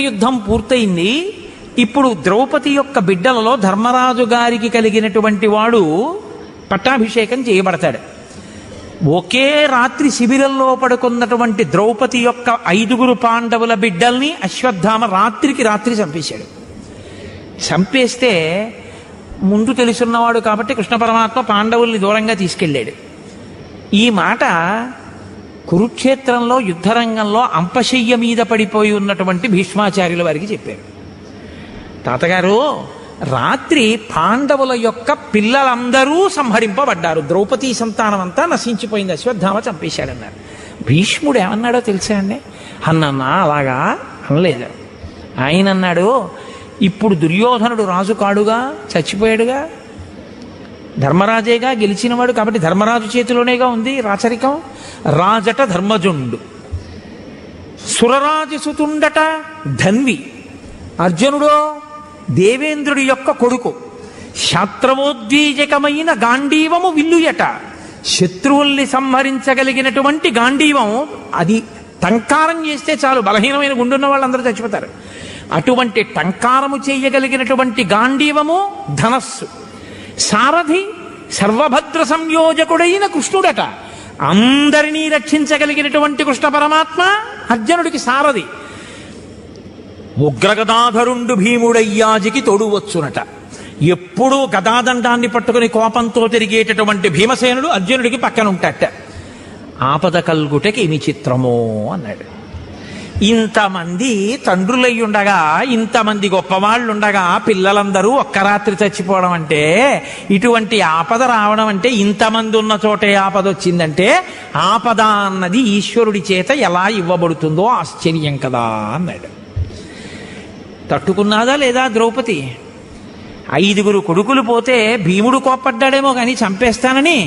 యుద్ధం పూర్తయింది ఇప్పుడు ద్రౌపది యొక్క బిడ్డలలో ధర్మరాజు గారికి కలిగినటువంటి వాడు పట్టాభిషేకం చేయబడతాడు ఒకే రాత్రి శిబిరంలో పడుకున్నటువంటి ద్రౌపది యొక్క ఐదుగురు పాండవుల బిడ్డల్ని అశ్వత్థామ రాత్రికి రాత్రి చంపేశాడు చంపేస్తే ముందు తెలుసున్నవాడు కాబట్టి కృష్ణ పరమాత్మ పాండవుల్ని దూరంగా తీసుకెళ్ళాడు ఈ మాట కురుక్షేత్రంలో యుద్ధరంగంలో అంపశయ్య మీద పడిపోయి ఉన్నటువంటి భీష్మాచార్యుల వారికి చెప్పారు తాతగారు రాత్రి పాండవుల యొక్క పిల్లలందరూ సంహరింపబడ్డారు ద్రౌపదీ సంతానం అంతా నశించిపోయింది అశ్వత్థామ చంపేశాడన్నారు భీష్ముడు ఏమన్నాడో తెలుసా అండి అన్నన్నా అలాగా అనలేదు ఆయన అన్నాడు ఇప్పుడు దుర్యోధనుడు రాజు కాడుగా చచ్చిపోయాడుగా ధర్మరాజేగా గెలిచినవాడు కాబట్టి ధర్మరాజు చేతిలోనేగా ఉంది రాచరికం రాజట ధర్మజుండు సురరాజసుతుండట ధన్వి అర్జునుడో దేవేంద్రుడి యొక్క కొడుకు శాస్త్రవోద్వీజకమైన గాంధీవము విల్లుయట శత్రువుల్ని సంహరించగలిగినటువంటి గాంధీవం అది టంకారం చేస్తే చాలు బలహీనమైన గుండున్న వాళ్ళందరూ చచ్చిపోతారు అటువంటి టంకారము చేయగలిగినటువంటి గాంధీవము ధనస్సు సారథి సర్వభద్ర సంయోజకుడైన కృష్ణుడట అందరినీ రక్షించగలిగినటువంటి కృష్ణ పరమాత్మ అర్జునుడికి సారథి ఉగ్రగదాధరుండు భీముడయ్యాజికి తోడువచ్చునట ఎప్పుడూ గదాదండాన్ని పట్టుకుని కోపంతో తిరిగేటటువంటి భీమసేనుడు అర్జునుడికి పక్కన ఉంటాట ఆపద కల్గుటకి ఏమి చిత్రమో అన్నాడు ఇంతమంది తండ్రులై ఉండగా ఇంతమంది గొప్పవాళ్ళు ఉండగా పిల్లలందరూ ఒక్క రాత్రి చచ్చిపోవడం అంటే ఇటువంటి ఆపద రావడం అంటే ఇంతమంది ఉన్న చోటే ఆపద వచ్చిందంటే ఆపద అన్నది ఈశ్వరుడి చేత ఎలా ఇవ్వబడుతుందో ఆశ్చర్యం కదా అన్నాడు తట్టుకున్నాదా లేదా ద్రౌపది ఐదుగురు కొడుకులు పోతే భీముడు కోప్పడ్డాడేమో కానీ చంపేస్తానని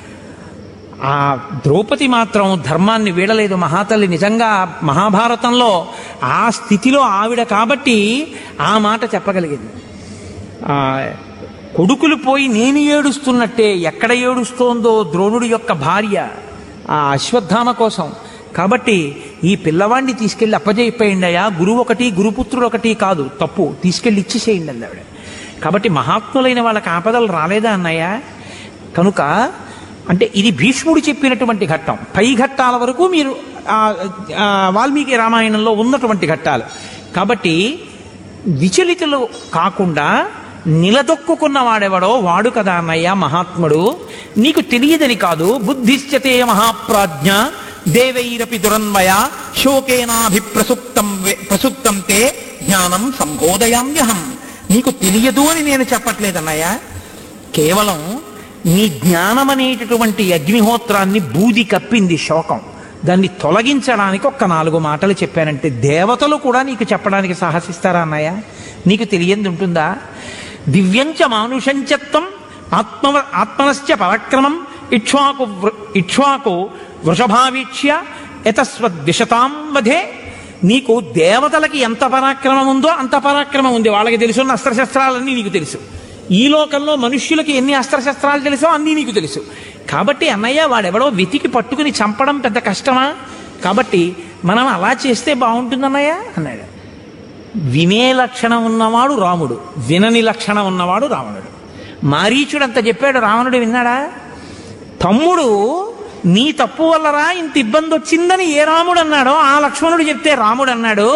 ఆ ద్రౌపది మాత్రం ధర్మాన్ని వీడలేదు మహాతల్లి నిజంగా మహాభారతంలో ఆ స్థితిలో ఆవిడ కాబట్టి ఆ మాట చెప్పగలిగింది ఆ కొడుకులు పోయి నేను ఏడుస్తున్నట్టే ఎక్కడ ఏడుస్తోందో ద్రోణుడి యొక్క భార్య ఆ అశ్వత్థామ కోసం కాబట్టి ఈ పిల్లవాడిని తీసుకెళ్ళి అప్పజెప్పేయండి అయ్యా గురువు ఒకటి గురుపుత్రుడు ఒకటి కాదు తప్పు తీసుకెళ్ళి ఇచ్చేసేయండి అంది ఆవిడ కాబట్టి మహాత్ములైన వాళ్ళకి ఆపదలు రాలేదా అన్నయ్య కనుక అంటే ఇది భీష్ముడు చెప్పినటువంటి ఘట్టం పై ఘట్టాల వరకు మీరు ఆ, ఆ, వాల్మీకి రామాయణంలో ఉన్నటువంటి ఘట్టాలు కాబట్టి విచలితులు కాకుండా నిలదొక్కున్న వాడెవడో వాడు కదా అన్నయ్య మహాత్ముడు నీకు తెలియదని కాదు బుద్ధిశ్చతే మహాప్రాజ్ఞ దేవైరపి దురన్వయ శోకేనాభిప్రసుప్తం వే- ప్రసుప్తం తే జ్ఞానం సంబోధయామ్యహం నీకు తెలియదు అని నేను చెప్పట్లేదన్నయ్య కేవలం నీ జ్ఞానం అనేటటువంటి అగ్నిహోత్రాన్ని బూది కప్పింది శోకం దాన్ని తొలగించడానికి ఒక్క నాలుగు మాటలు చెప్పానంటే దేవతలు కూడా నీకు చెప్పడానికి సాహసిస్తారా అన్నయ్య నీకు తెలియంది ఉంటుందా దివ్యంచ మానుషంచత్వం ఆత్మ ఆత్మనశ్చ పరాక్రమం ఇక్ష్వాకు వృ- ఇక్ష్వాకు వృషభావీక్ష్య యతస్వద్విషతాం వధే నీకు దేవతలకి ఎంత పరాక్రమం ఉందో అంత పరాక్రమం ఉంది వాళ్ళకి తెలుసున్న అస్త్రశస్త్రాలన్నీ నీకు తెలుసు ఈ లోకంలో మనుష్యులకి ఎన్ని అస్త్రశస్త్రాలు తెలుసో అన్నీ నీకు తెలుసు కాబట్టి అన్నయ్య వాడెవడో వెతికి పట్టుకుని చంపడం పెద్ద కష్టమా కాబట్టి మనం అలా చేస్తే బాగుంటుందన్నయ్య అన్నాడు వినే లక్షణం ఉన్నవాడు రాముడు వినని లక్షణం ఉన్నవాడు రావణుడు మారీచుడు అంత చెప్పాడు రావణుడు విన్నాడా తమ్ముడు నీ తప్పు వల్లరా ఇంత ఇబ్బంది వచ్చిందని ఏ రాముడు అన్నాడో ఆ లక్ష్మణుడు చెప్తే రాముడు అన్నాడు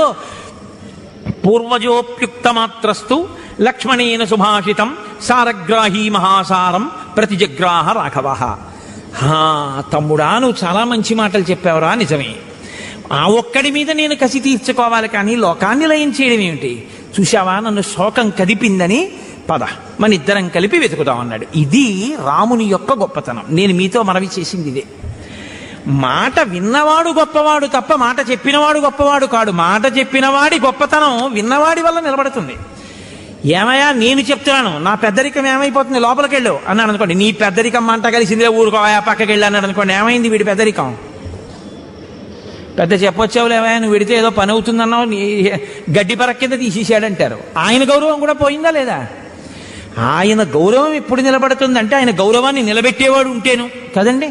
పూర్వజోప్యుక్తమాత్రస్తు లక్ష్మణేన సుభాషితం సారగ్రాహీ మహాసారం ప్రతిజగ్రాహ రాఘవ హా తమ్ముడా నువ్వు చాలా మంచి మాటలు చెప్పావురా నిజమే ఆ ఒక్కడి మీద నేను కసి తీర్చుకోవాలి కానీ లోకాన్ని లయం చేయడం ఏమిటి చూశావా నన్ను శోకం కదిపిందని పద మన ఇద్దరం కలిపి వెతుకుదాం అన్నాడు ఇది రాముని యొక్క గొప్పతనం నేను మీతో మనవి చేసింది ఇదే మాట విన్నవాడు గొప్పవాడు తప్ప మాట చెప్పినవాడు గొప్పవాడు కాడు మాట చెప్పినవాడి గొప్పతనం విన్నవాడి వల్ల నిలబడుతుంది ఏమయ్యా నేను చెప్తున్నాను నా పెద్దరికం ఏమైపోతుంది లోపలికి వెళ్ళు అన్నాడు అనుకోండి నీ పెద్దరికం మంట కలిసిందే ఊరుకోవా పక్కకి వెళ్ళి అన్నాడు అనుకోండి ఏమైంది వీడి పెద్దరికం పెద్ద చెప్పొచ్చావులేవా నువ్వు విడితే ఏదో పని అవుతుందన్నావు నీ గడ్డి పరక్ కింద తీసేసాడంటారు ఆయన గౌరవం కూడా పోయిందా లేదా ఆయన గౌరవం ఎప్పుడు నిలబడుతుందంటే ఆయన గౌరవాన్ని నిలబెట్టేవాడు ఉంటేను కదండి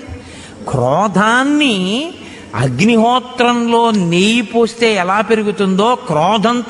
క్రోధాన్ని అగ్నిహోత్రంలో నెయ్యి పోస్తే ఎలా పెరుగుతుందో క్రోధంతో